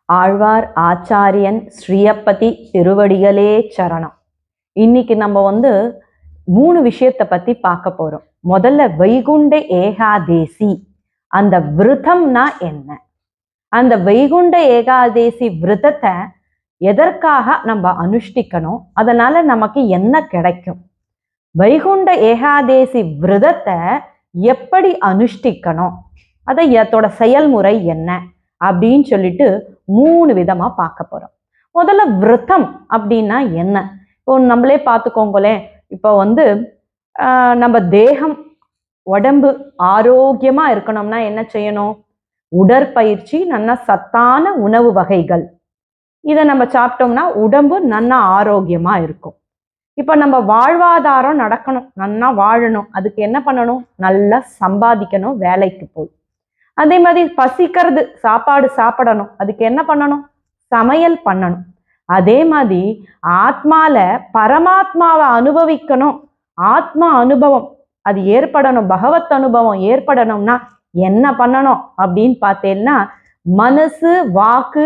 ஆழ்வார் ஆச்சாரியன் ஸ்ரீயப்பதி திருவடிகளே சரணம் இன்னைக்கு நம்ம வந்து மூணு விஷயத்தை பத்தி பார்க்க போறோம் முதல்ல வைகுண்ட ஏகாதேசி அந்த விரதம்னா என்ன அந்த வைகுண்ட ஏகாதேசி விரதத்தை எதற்காக நம்ம அனுஷ்டிக்கணும் அதனால நமக்கு என்ன கிடைக்கும் வைகுண்ட ஏகாதேசி விரதத்தை எப்படி அனுஷ்டிக்கணும் அதை அதோட செயல்முறை என்ன அப்படின்னு சொல்லிட்டு மூணு விதமா பார்க்க போறோம் முதல்ல விரதம் அப்படின்னா என்ன இப்போ நம்மளே பார்த்துக்கோங்களேன் இப்போ வந்து ஆஹ், நம்ம தேகம் உடம்பு ஆரோக்கியமா இருக்கணும்னா என்ன செய்யணும் உடற்பயிற்சி நல்ல சத்தான உணவு வகைகள் இதை நம்ம சாப்பிட்டோம்னா உடம்பு நல்லா ஆரோக்கியமா இருக்கும் இப்போ நம்ம வாழ்வாதாரம் நடக்கணும் நல்லா வாழணும் அதுக்கு என்ன பண்ணணும் நல்லா சம்பாதிக்கணும் வேலைக்கு போய் அதே மாதிரி பசிக்கிறது சாப்பாடு சாப்பிடணும் அதுக்கு என்ன பண்ணணும் சமையல் பண்ணணும் அதே மாதிரி ஆத்மால பரமாத்மாவை அனுபவிக்கணும் ஆத்மா அனுபவம் அது ஏற்படணும் பகவத் அனுபவம் ஏற்படணும்னா என்ன பண்ணணும் அப்படின்னு பார்த்தேன்னா மனசு வாக்கு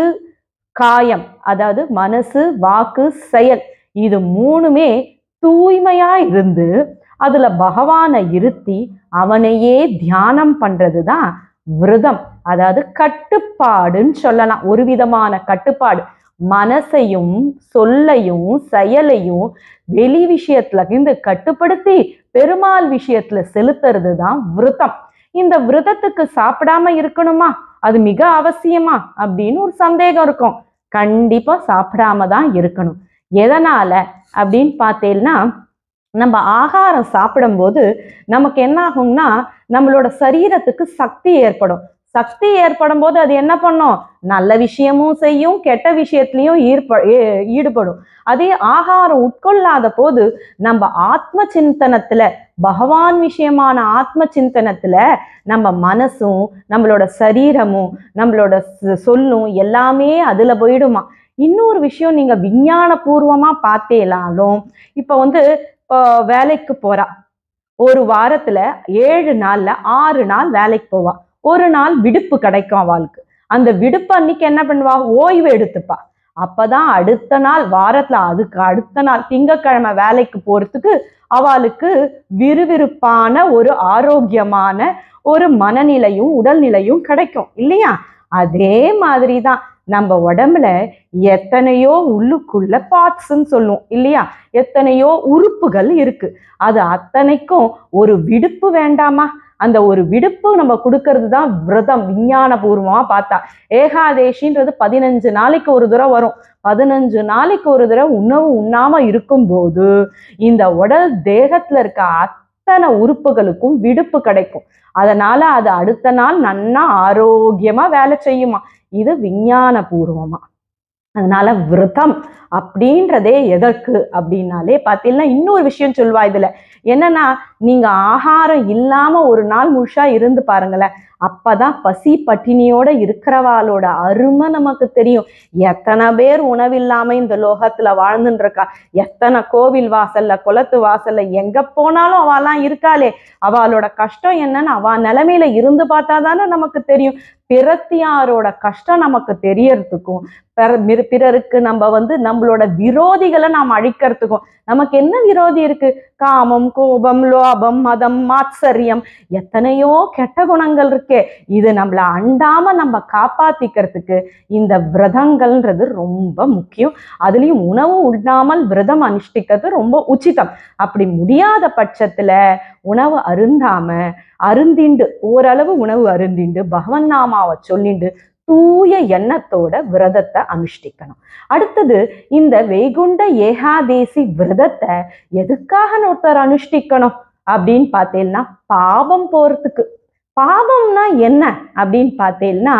காயம் அதாவது மனசு வாக்கு செயல் இது மூணுமே தூய்மையா இருந்து அதுல பகவானை இருத்தி அவனையே தியானம் பண்றதுதான் விரதம் அதாவது கட்டுப்பாடுன்னு சொல்லலாம் ஒரு விதமான கட்டுப்பாடு மனசையும் சொல்லையும் செயலையும் வெளி விஷயத்துல இருந்து கட்டுப்படுத்தி பெருமாள் விஷயத்துல செலுத்துறது தான் விரதம் இந்த விரதத்துக்கு சாப்பிடாம இருக்கணுமா அது மிக அவசியமா அப்படின்னு ஒரு சந்தேகம் இருக்கும் கண்டிப்பா சாப்பிடாம தான் இருக்கணும் எதனால அப்படின்னு பார்த்தேன்னா நம்ம ஆகாரம் சாப்பிடும்போது நமக்கு என்ன ஆகும்னா நம்மளோட சரீரத்துக்கு சக்தி ஏற்படும் சக்தி ஏற்படும் போது அது என்ன பண்ணும் நல்ல விஷயமும் செய்யும் கெட்ட விஷயத்துலயும் ஈர்ப்ப ஏ- ஈடுபடும் அதே ஆகாரம் உட்கொள்ளாத போது நம்ம ஆத்ம சிந்தனத்துல பகவான் விஷயமான ஆத்ம சிந்தனத்துல நம்ம மனசும் நம்மளோட சரீரமும் நம்மளோட ச- சொல்லும் எல்லாமே அதுல போயிடுமா இன்னொரு விஷயம் நீங்க விஞ்ஞான பூர்வமா பார்த்தேலாலும் இப்ப வந்து இப்போ வேலைக்கு போறா ஒரு வாரத்துல ஏழு நாள்ல ஆறு நாள் வேலைக்கு போவா ஒரு நாள் விடுப்பு கிடைக்கும் அவளுக்கு அந்த விடுப்பு அன்னைக்கு என்ன பண்ணுவா ஓய்வு எடுத்துப்பா அப்பதான் அடுத்த நாள் வாரத்துல அதுக்கு அடுத்த நாள் திங்கட்கிழமை வேலைக்கு போறதுக்கு அவளுக்கு விறுவிறுப்பான ஒரு ஆரோக்கியமான ஒரு மனநிலையும் உடல்நிலையும் கிடைக்கும் இல்லையா அதே மாதிரி தான் நம்ம உடம்புல எத்தனையோ உள்ளுக்குள்ள பார்ட்ஸ்ன்னு சொல்லுவோம் இல்லையா எத்தனையோ உறுப்புகள் இருக்கு அது அத்தனைக்கும் ஒரு விடுப்பு வேண்டாமா அந்த ஒரு விடுப்பு நம்ம கொடுக்கறது தான் விரதம் விஞ்ஞான பூர்வமா பார்த்தா ஏகாதேசின்றது பதினஞ்சு நாளைக்கு ஒரு தடவை வரும் பதினஞ்சு நாளைக்கு ஒரு தடவை உணவு உண்ணாம இருக்கும்போது இந்த உடல் தேகத்துல இருக்க அத்தனை உறுப்புகளுக்கும் விடுப்பு கிடைக்கும் அதனால அது அடுத்த நாள் நன்னா ஆரோக்கியமா வேலை செய்யுமா இது விஞ்ஞான பூர்வமா அதனால விரதம் அப்படின்றதே எதற்கு அப்படின்னாலே பார்த்தீங்கன்னா இன்னொரு விஷயம் சொல்லுவா இதுல என்னன்னா நீங்க ஆகாரம் இல்லாம ஒரு நாள் முழுசா இருந்து பாருங்களேன் அப்பதான் பசி பட்டினியோட இருக்கிறவாளோட அருமை நமக்கு தெரியும் எத்தனை பேர் உணவில்லாம இந்த லோகத்துல வாழ்ந்துட்டு இருக்கா எத்தனை கோவில் வாசல்ல குளத்து வாசல்ல எங்க போனாலும் அவெல்லாம் இருக்காளே அவளோட கஷ்டம் என்னன்னு அவ நிலைமையில இருந்து பார்த்தா தானே நமக்கு தெரியும் பிறத்தியாரோட கஷ்டம் நமக்கு தெரியறதுக்கும் பிற- மிரு- பிறருக்கு நம்ம வந்து நம்மளோட விரோதிகளை நாம் அழிக்கிறதுக்கும் நமக்கு என்ன விரோதி இருக்கு காமம் கோபம் லோபம் மதம் மாத்சரியம் எத்தனையோ கெட்ட குணங்கள் இருக்கே இது நம்மளை அண்டாம நம்ம காப்பாத்திக்கிறதுக்கு இந்த விரதங்கள்ன்றது ரொம்ப முக்கியம் அதுலயும் உணவு உண்ணாமல் விரதம் அனுஷ்டிக்கிறது ரொம்ப உச்சிதம் அப்படி முடியாத பட்சத்துல உணவு அருந்தாம அருந்திண்டு ஓரளவு உணவு அருந்திண்டு பகவன் நாமாவை சொல்லிண்டு தூய எண்ணத்தோட விரதத்தை அனுஷ்டிக்கணும் அடுத்தது இந்த வைகுண்ட ஏகாதேசி விரதத்தை எதுக்காக ஒருத்தர் அனுஷ்டிக்கணும் அப்படின்னு பார்த்தேன்னா பாவம் போறதுக்கு பாவம்னா என்ன அப்படின்னு பார்த்தேன்னா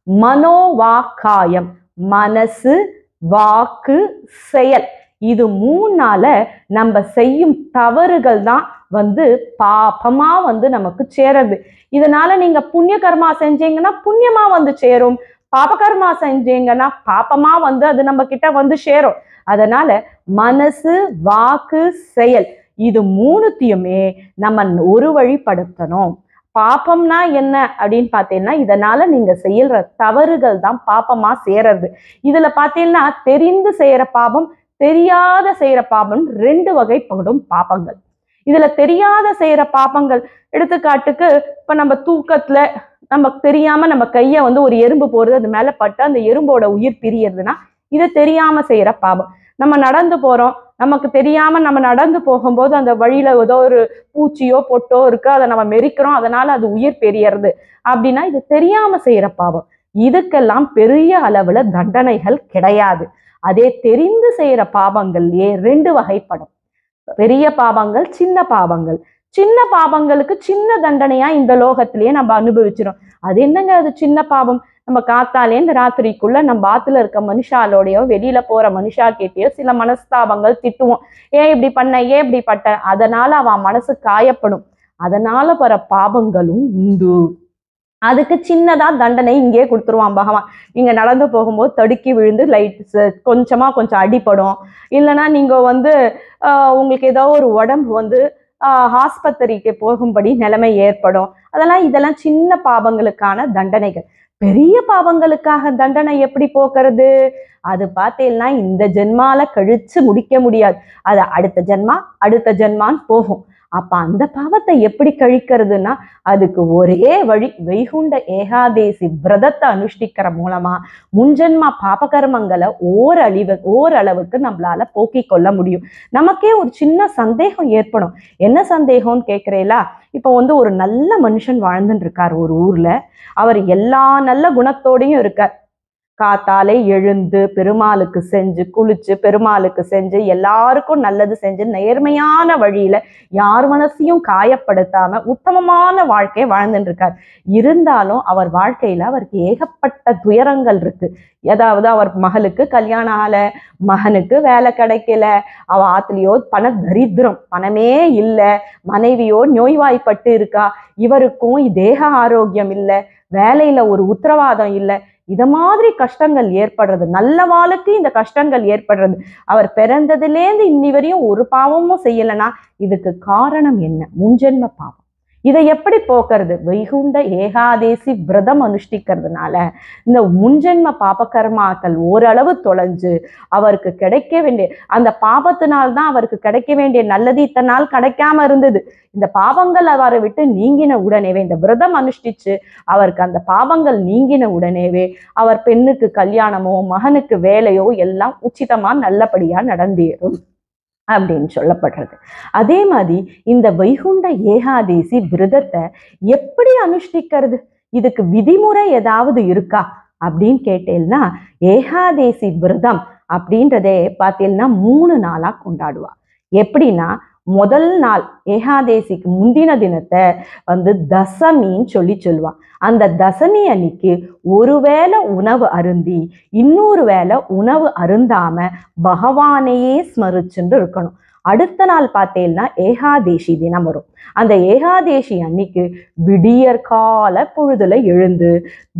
மனோவாக்காயம் மனசு வாக்கு செயல் இது மூணால நம்ம செய்யும் தவறுகள் தான் வந்து பாபமா வந்து நமக்கு சேருது இதனால நீங்க புண்ணிய கர்மா செஞ்சீங்கன்னா புண்ணியமா வந்து சேரும் பாபகர்மா செஞ்சீங்கன்னா பாப்பமா வந்து அது நம்ம கிட்ட வந்து சேரும் அதனால மனசு வாக்கு செயல் இது மூணுத்தையுமே நம்ம ஒரு வழிப்படுத்தணும் பாப்பம்னா என்ன அப்படின்னு பார்த்தீங்கன்னா இதனால நீங்க செய்யற தவறுகள் தான் பாப்பமா சேருறது இதுல பார்த்தீங்கன்னா தெரிந்து செய்யற பாபம் தெரியாத செய்யற பாபம் ரெண்டு வகைப்படும் பாபங்கள் இதுல தெரியாத செய்யற பாபங்கள் எடுத்துக்காட்டுக்கு இப்ப நம்ம தூக்கத்துல நமக்கு தெரியாம நம்ம கைய வந்து ஒரு எறும்பு போறது அது மேல பட்டு அந்த எறும்போட உயிர் பிரியறதுன்னா இது தெரியாம செய்யற பாபம் நம்ம நடந்து போறோம் நமக்கு தெரியாம நம்ம நடந்து போகும்போது அந்த வழியில ஏதோ ஒரு பூச்சியோ பொட்டோ இருக்கு அதை நம்ம மெரிக்கிறோம் அதனால அது உயிர் பெரியறது அப்படின்னா இது தெரியாம செய்யற பாவம் இதுக்கெல்லாம் பெரிய அளவுல தண்டனைகள் கிடையாது அதே தெரிந்து செய்யற பாவங்கள்லயே ரெண்டு வகைப்படும் பெரிய பாவங்கள் சின்ன பாவங்கள் சின்ன பாவங்களுக்கு சின்ன தண்டனையா இந்த லோகத்திலேயே நம்ம அனுபவிச்சிடும் அது என்னங்க அது சின்ன பாவம் நம்ம காத்தாலே இந்த ராத்திரிக்குள்ள நம்ம ஆத்துல இருக்க மனுஷாலோடையோ வெளியில போற மனுஷா கிட்டயோ சில மனஸ்தாபங்கள் திட்டுவோம் ஏன் இப்படி பண்ண ஏன் இப்படி பட்ட அதனால அவன் மனசு காயப்படும் அதனால வர பாவங்களும் உண்டு அதுக்கு சின்னதா தண்டனை இங்கே கொடுத்துருவான் பகவான் நீங்க நடந்து போகும்போது தடுக்கி விழுந்து லைட் கொஞ்சமா கொஞ்சம் அடிபடும் இல்லைன்னா நீங்க வந்து ஆஹ், உங்களுக்கு ஏதோ ஒரு உடம்பு வந்து ஆஹ், ஆஸ்பத்திரிக்கு போகும்படி நிலைமை ஏற்படும் அதெல்லாம் இதெல்லாம் சின்ன பாவங்களுக்கான தண்டனைகள் பெரிய பாவங்களுக்காக தண்டனை எப்படி போக்குறது அது பார்த்தீங்கன்னா இந்த ஜென்மால கழிச்சு முடிக்க முடியாது அது அடுத்த ஜென்மா அடுத்த ஜென்மான்னு போகும் அப்ப அந்த பாவத்தை எப்படி கழிக்கிறதுன்னா அதுக்கு ஒரே வழி வைகுண்ட ஏகாதேசி விரதத்தை அனுஷ்டிக்கிற மூலமா முன்ஜென்மா பாபகர்மங்களை ஓரழிவு ஓரளவுக்கு நம்மளால போக்கிக் கொள்ள முடியும் நமக்கே ஒரு சின்ன சந்தேகம் ஏற்படும் என்ன சந்தேகம்னு கேட்கிறீங்களா இப்போ வந்து ஒரு நல்ல மனுஷன் வாழ்ந்துட்டு இருக்கார் ஒரு ஊர்ல அவர் எல்லா நல்ல குணத்தோடையும் இருக்கார் காத்தாலே எழுந்து பெருமாளுக்கு செஞ்சு குளிச்சு பெருமாளுக்கு செஞ்சு எல்லாருக்கும் நல்லது செஞ்சு நேர்மையான வழியில யார் மனசையும் காயப்படுத்தாம உத்தமமான வாழ்க்கையை வாழ்ந்துட்டு இருக்கார் இருந்தாலும் அவர் வாழ்க்கையில அவருக்கு ஏகப்பட்ட துயரங்கள் இருக்கு ஏதாவது அவர் மகளுக்கு கல்யாணம் ஆகல மகனுக்கு வேலை கிடைக்கல அவ ஆத்துலயோ பண தரித்திரம் பணமே இல்லை மனைவியோ நோய்வாய்ப்பட்டு இருக்கா இவருக்கும் தேக ஆரோக்கியம் இல்லை வேலையில ஒரு உத்தரவாதம் இல்லை இத மாதிரி கஷ்டங்கள் ஏற்படுறது நல்ல வாளுக்கு இந்த கஷ்டங்கள் ஏற்படுறது அவர் பிறந்ததுலேருந்து இன்னி வரையும் ஒரு பாவமும் செய்யலைன்னா இதுக்கு காரணம் என்ன முன்ஜென்ம பாவம் இதை எப்படி போக்குறது வைகுண்ட ஏகாதேசி விரதம் அனுஷ்டிக்கிறதுனால இந்த முன்ஜென்ம பாபகர்மாக்கள் ஓரளவு தொலைஞ்சு அவருக்கு கிடைக்க வேண்டிய அந்த பாபத்தினால்தான் அவருக்கு கிடைக்க வேண்டிய நல்லது இத்தனை நாள் கிடைக்காம இருந்தது இந்த பாவங்கள் அவரை விட்டு நீங்கின உடனேவே இந்த விரதம் அனுஷ்டிச்சு அவருக்கு அந்த பாவங்கள் நீங்கின உடனேவே அவர் பெண்ணுக்கு கல்யாணமோ மகனுக்கு வேலையோ எல்லாம் உச்சிதமா நல்லபடியா நடந்தேறும் அப்படின்னு சொல்லப்படுறது அதே மாதிரி இந்த வைகுண்ட ஏகாதேசி விரதத்தை எப்படி அனுஷ்டிக்கிறது இதுக்கு விதிமுறை ஏதாவது இருக்கா அப்படின்னு கேட்டேன்னா ஏகாதேசி விரதம் அப்படின்றதே பார்த்தீங்கன்னா மூணு நாளா கொண்டாடுவா எப்படின்னா முதல் நாள் ஏகாதேசிக்கு முந்தின தினத்தை வந்து தசமின்னு சொல்லி சொல்லுவா அந்த தசமி அன்னைக்கு ஒருவேளை உணவு அருந்தி இன்னொரு வேளை உணவு அருந்தாம பகவானையே ஸ்மரிச்சுட்டு இருக்கணும் அடுத்த நாள் பார்த்தேன்னா ஏகாதேசி தினம் வரும் அந்த ஏகாதேசி அன்னைக்கு விடியற் கால பொழுதுல எழுந்து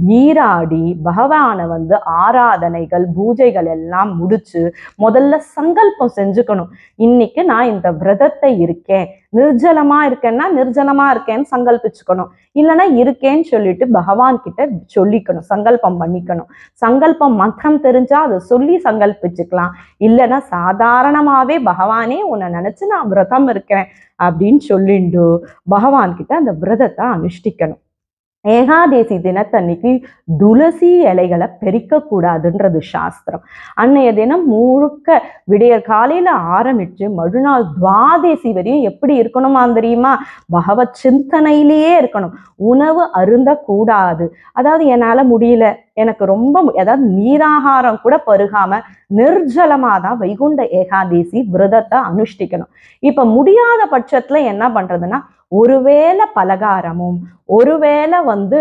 நீராடி பகவானை வந்து ஆராதனைகள் பூஜைகள் எல்லாம் முடிச்சு முதல்ல சங்கல்பம் செஞ்சுக்கணும் இன்னைக்கு நான் இந்த விரதத்தை இருக்கேன் நிர்ஜலமா இருக்கேன்னா நிர்ஜலமா இருக்கேன்னு சங்கல்பிச்சுக்கணும் இல்லைன்னா இருக்கேன்னு சொல்லிட்டு பகவான் கிட்ட சொல்லிக்கணும் சங்கல்பம் பண்ணிக்கணும் சங்கல்பம் மந்திரம் தெரிஞ்சா அதை சொல்லி சங்கல்பிச்சுக்கலாம் இல்லைன்னா சாதாரணமாவே பகவானே உன்னை நினைச்சு நான் விரதம் இருக்கிறேன் அப்படின்னு சொல்லிண்டு பகவான் கிட்ட அந்த விரதத்தை அனுஷ்டிக்கணும் ஏகாதேசி தினத்தன்னைக்கு துளசி இலைகளை பெருக்க கூடாதுன்றது சாஸ்திரம் அன்னைய தினம் முழுக்க விடியற் காலையில ஆரம்பிச்சு மறுநாள் துவாதேசி வரையும் எப்படி இருக்கணுமா தெரியுமா பகவத் சிந்தனையிலேயே இருக்கணும் உணவு அருந்த கூடாது அதாவது என்னால முடியல எனக்கு ரொம்ப மு- அதாவது நீராகாரம் கூட பருகாம நிர்ஜலமா தான் வைகுண்ட ஏகாதேசி விரதத்தை அனுஷ்டிக்கணும் இப்ப முடியாத பட்சத்துல என்ன பண்றதுன்னா ஒருவேளை பலகாரமும் ஒருவேளை வந்து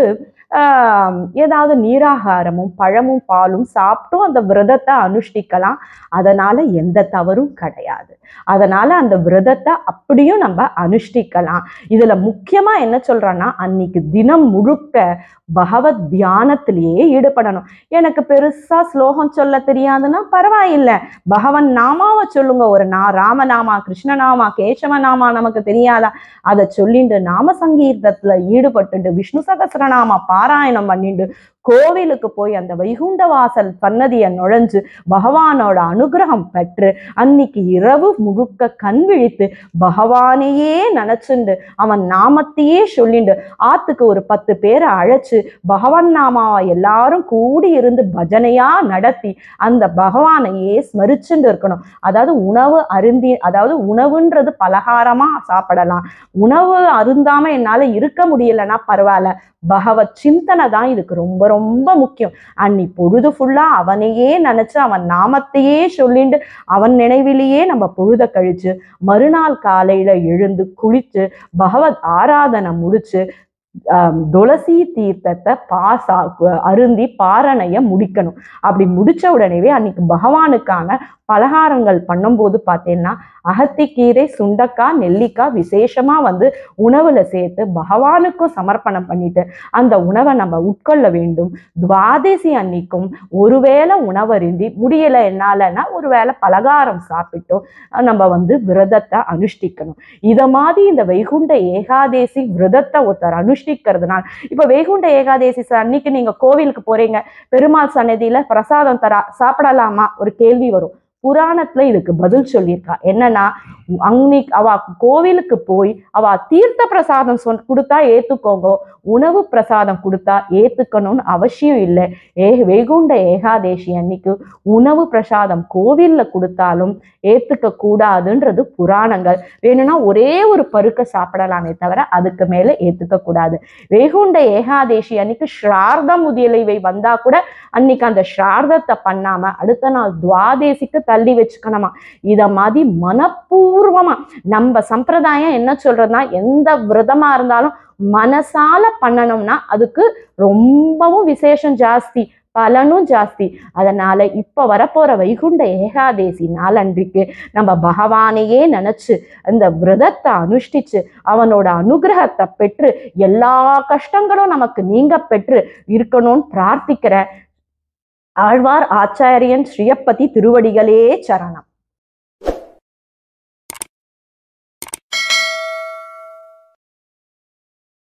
ஆஹ், ஏதாவது நீராகாரமும் பழமும் பாலும் சாப்பிட்டும் அந்த விரதத்தை அனுஷ்டிக்கலாம் அதனால எந்த தவறும் கிடையாது அதனால அந்த விரதத்தை அப்படியும் நம்ம அனுஷ்டிக்கலாம் இதுல முக்கியமா என்ன சொல்றேன்னா அன்னைக்கு தினம் முழுக்க பகவத் தியானத்திலேயே ஈடுபடணும் எனக்கு பெருசா ஸ்லோகம் சொல்ல தெரியாதுன்னா பரவாயில்லை பகவன் நாமாவை சொல்லுங்க ஒரு நா ராமநாமா கிருஷ்ணநாமா கேசவநாமா நமக்கு தெரியாதா அதை சொல்லிட்டு நாம சங்கீர்த்தத்துல ஈடுபட்டுட்டு விஷ்ணு சகசிரநாமா பாராயணம் பண்ணிட்டு கோவிலுக்கு போய் அந்த வைகுண்ட வாசல் சன்னதியை நுழைஞ்சு பகவானோட அனுகிரகம் பெற்று அன்னைக்கு இரவு முழுக்க கண் விழித்து பகவானையே நினைச்சுண்டு அவன் நாமத்தையே சொல்லிண்டு ஆத்துக்கு ஒரு பத்து பேரை அழைச்சு பகவான் நாமாவை எல்லாரும் கூடி இருந்து பஜனையா நடத்தி அந்த பகவானையே ஸ்மரிச்சுண்டு இருக்கணும் அதாவது உணவு அருந்தி அதாவது உணவுன்றது பலகாரமா சாப்பிடலாம் உணவு அருந்தாம என்னால இருக்க முடியலன்னா பரவாயில்ல பகவத் சிந்தனை தான் இதுக்கு ரொம்ப ரொம்ப முக்கியம் அன்னி பொழுது ஃபுல்லா அவனையே நினைச்சு அவன் நாமத்தையே சொல்லிண்டு அவன் நினைவிலேயே நம்ம பொழுத கழிச்சு மறுநாள் காலையில எழுந்து குளிச்சு பகவத் ஆராதனை முடிச்சு ஆம், துளசி தீர்த்தத்தை பாசா அருந்தி பாரணைய முடிக்கணும் அப்படி முடிச்ச உடனேவே அன்னைக்கு பகவானுக்கான பலகாரங்கள் பண்ணும்போது பார்த்தீங்கன்னா அகத்திக்கீரை சுண்டக்காய் நெல்லிக்காய் விசேஷமா வந்து உணவுல சேர்த்து பகவானுக்கும் சமர்ப்பணம் பண்ணிட்டு அந்த உணவை நம்ம உட்கொள்ள வேண்டும் துவாதசி அன்னைக்கும் ஒருவேளை உணவருந்தி முடியல என்னாலன்னா ஒருவேளை பலகாரம் சாப்பிட்டோம் அஹ் நம்ம வந்து விரதத்தை அனுஷ்டிக்கணும் இத மாதிரி இந்த வைகுண்ட ஏகாதேசி விரதத்தை ஒருத்தர் அனுஷ்டிக்கிறதுனால இப்ப வைகுண்ட ஏகாதேசி ச- அன்னைக்கு நீங்க கோவிலுக்கு போறீங்க பெருமாள் சன்னதியில பிரசாதம் தரா சாப்பிடலாமா ஒரு கேள்வி வரும் புராணத்துல இதுக்கு பதில் சொல்லியிருக்கா என்னன்னா அன்னைக்கு அவ கோவிலுக்கு போய் அவ தீர்த்த பிரசாதம் சொன் கொடுத்தா ஏத்துக்கோங்க உணவு பிரசாதம் கொடுத்தா ஏத்துக்கணும்னு அவசியம் இல்லை ஏ வைகுண்ட ஏகாதேசி அன்னைக்கு உணவு பிரசாதம் கோவில்ல கொடுத்தாலும் ஏத்துக்க கூடாதுன்றது புராணங்கள் வேணும்னா ஒரே ஒரு பருக்க சாப்பிடலாமே தவிர அதுக்கு மேல ஏத்துக்க கூடாது வைகுண்ட ஏகாதேசி அன்னைக்கு ஸ்ரார்த்த முதலியவை வந்தா கூட அன்னைக்கு அந்த ஸ்ரார்த்தத்தை பண்ணாம அடுத்த நாள் துவாதேசிக்கு தள்ளி வச்சுக்கணுமா இத மாதிரி மனப்பூர்வமா நம்ம சம்பிரதாயம் என்ன சொல்றதுன்னா எந்த விரதமா இருந்தாலும் மனசால பண்ணணும்னா அதுக்கு ரொம்பவும் விசேஷம் ஜாஸ்தி பலனும் ஜாஸ்தி அதனால இப்ப வரப்போற வைகுண்ட ஏகாதேசி நாளன்றைக்கு நம்ம பகவானையே நினைச்சு அந்த விரதத்தை அனுஷ்டிச்சு அவனோட அனுகிரகத்தை பெற்று எல்லா கஷ்டங்களும் நமக்கு நீங்க பெற்று இருக்கணும்னு பிரார்த்திக்கிற ஆழ்வார் ஆச்சாரியன் ஸ்ரீயப்பதி திருவடிகளே சரணம்